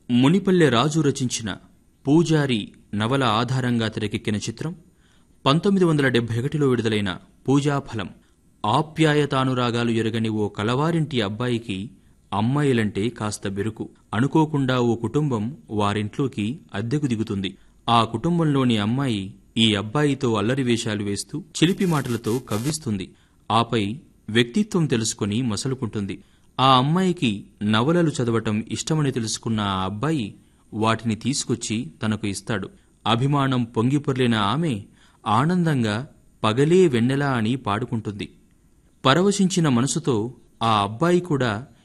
మునిపల్లె రాజు రచించిన పూజారి నవల ఆధారంగా తెరకెక్కిన చిత్రం పంతొమ్మిది వందల డెబ్బై ఒకటిలో విడుదలైన పూజాఫలం ఆప్యాయతానురాగాలు ఎరగని ఓ కలవారింటి అబ్బాయికి అమ్మాయిలంటే కాస్త బెరుకు అనుకోకుండా ఓ కుటుంబం వారింట్లోకి అద్దెకు దిగుతుంది ఆ కుటుంబంలోని అమ్మాయి ఈ అబ్బాయితో అల్లరి వేషాలు వేస్తూ చిలిపి మాటలతో కవ్విస్తుంది ఆపై వ్యక్తిత్వం తెలుసుకుని మసలుకుంటుంది ఆ అమ్మాయికి నవలలు చదవటం ఇష్టమని తెలుసుకున్న ఆ అబ్బాయి వాటిని తీసుకొచ్చి తనకు ఇస్తాడు అభిమానం పొంగిపొర్లిన ఆమె ఆనందంగా పగలే వెన్నెలా అని పాడుకుంటుంది పరవశించిన మనసుతో ఆ అబ్బాయి కూడా